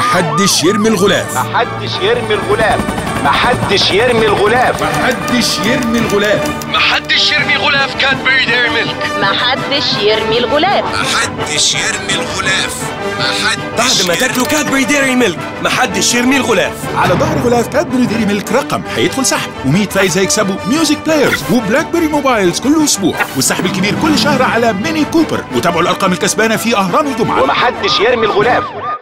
محدش يرمي الغلاف محدش يرمي الغلاف محدش يرمي الغلاف محدش يرمي الغلاف محدش يرمي غلاف كادبري ديري ميلك محدش يرمي الغلاف محدش يرمي الغلاف محدش بعد ما تاكلوا كادبري ديري ميلك محدش يرمي الغلاف على ظهر غلاف كادبري ديري ميلك رقم هيدخل سحب و100 فايز هيكسبوا ميوزك بلايرز وبلاك بيري موبايلز كل اسبوع والسحب الكبير كل شهر على ميني كوبر وتابعوا الارقام الكسبانه في اهرام الجمعه ومحدش يرمي الغلاف